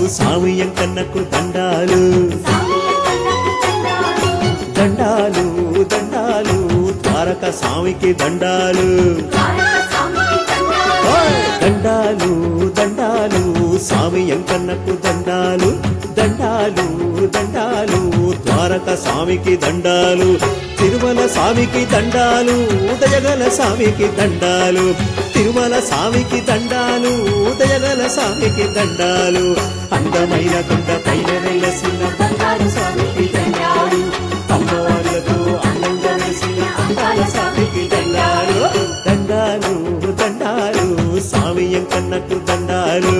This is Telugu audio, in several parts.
స్వామి ఎంకన్నకు దండాలు దండాలు దండాలు ద్వారక స్వామికి దండాలు ఓయ్! దండాలు దండాలు స్వామి ఎంకన్నకు దండాలు దండాలు దండాలు ద్వారక స్వామికి దండాలు తిరుమల స్వామికి దండాలు ఉదయగల స్వామికి దండాలు తిరుమల స్వామికి దండాలు ఉదయగల స్వామికి దండాలు అందమైన కొండ పైన వెలసిన బంగారు స్వామికి దండాలు అమ్మవార్లతో అందంగా వెలిసిన అందాల స్వామికి దండాలు దండాలు దండాలు స్వామి ఎంకన్నకు దండాలు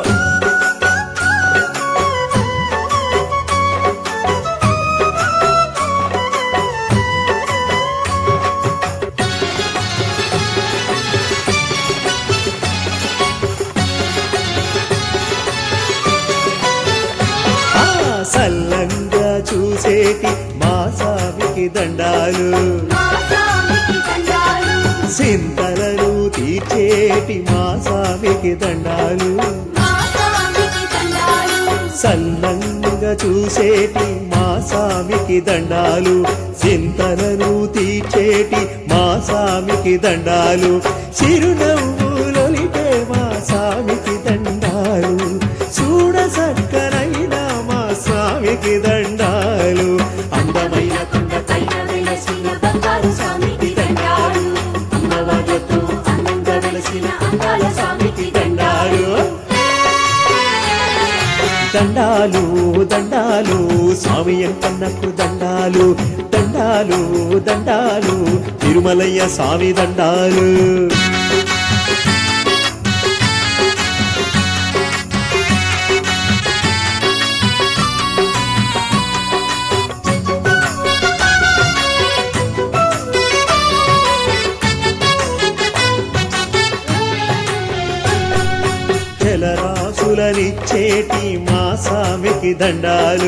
ఆ సల్లంగా చూసేటి మా స్వామికి దండాలు సింతలను తీర్చేటి మా స్వామికి దండాలు సల్లంగా చూసేటి మా స్వామికి దండాలు చింతలను తీర్చేటి మా స్వామికి దండాలు చిరునవ్వులొలిపే మా స్వామికి దండాలు చూడ సక్కనైన మా స్వామికి దండాలు అందమైన కొండ పైన వెలసిన బంగారు స్వామికి దండాలు అమ్మవార్లతో అందంగా వెలసిన అందాల స్వామికి దండాలు దండాలు దండాలు స్వామి ఎంకన్నకు దండాలు దండాలు దండాలు తిరుమలయ్య స్వామి దండాలు జలరాశులనిచ్చేటి మా స్వామికి దండాలు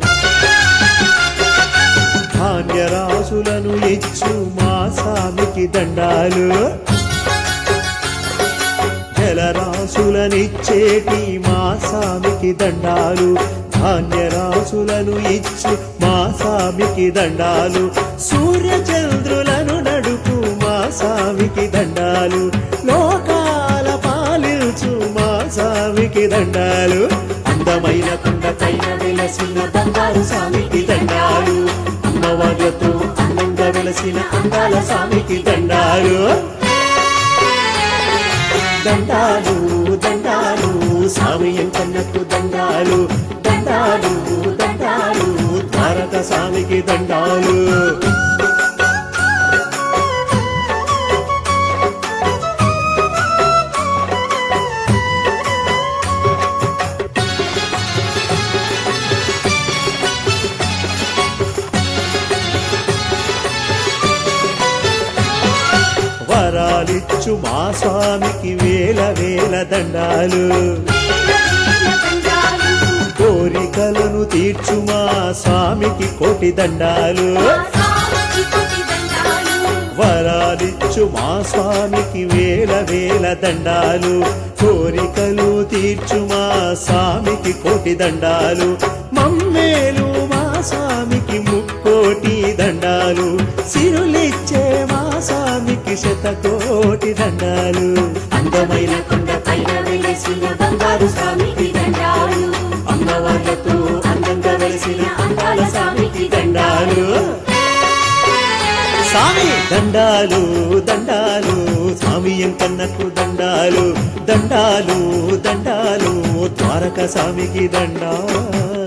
ధాన్యరాశులను ఇచ్చు మా స్వామికి దండాలు జలరాశులనిచ్చేటి మా స్వామికి దండాలు ధాన్యరాశులను ఇచ్చు మా స్వామికి దండాలు సూర్య చంద్రులను నడుపు మా స్వామికి దండాలు లోకాల పాలించు మా స్వామికి దండాలు అందమైన కొండ పైన వెలసిన బంగారు స్వామికి దండాలు అమ్మవార్లతో అందంగా వెలసిన అందాల స్వామికి దండాలు దండాలు దండాలు స్వామి ఎంకన్నకు దండాలు దండాలు దండాలు ద్వారక స్వామికి దండాలు వరాలిచ్చు మా స్వామికి వేల వేల దండాలు కోరికలను తీర్చు మా స్వామికి కోటి దండాలు వరాలిచ్చు మా స్వామికి వేల వేల దండాలు కోరికలు తీర్చు మా స్వామికి కోటి దండాలు మమ్మేలు మా స్వామికి ముక్కోటి దండాలు సిరులిచ్చే మా స్వామికి శతకోటి దండాలు అందమైన కొండ పైన వెలిసిన బంగారు స్వామికి దండాలు అమ్మవార్లతో అందంగా వెలిసిన అందాల స్వామికి దండాలు స్వామి దండాలు దండాలు స్వామి ఎంకన్నకు దండాలు దండాలు దండాలు ద్వారక స్వామికి దండాలు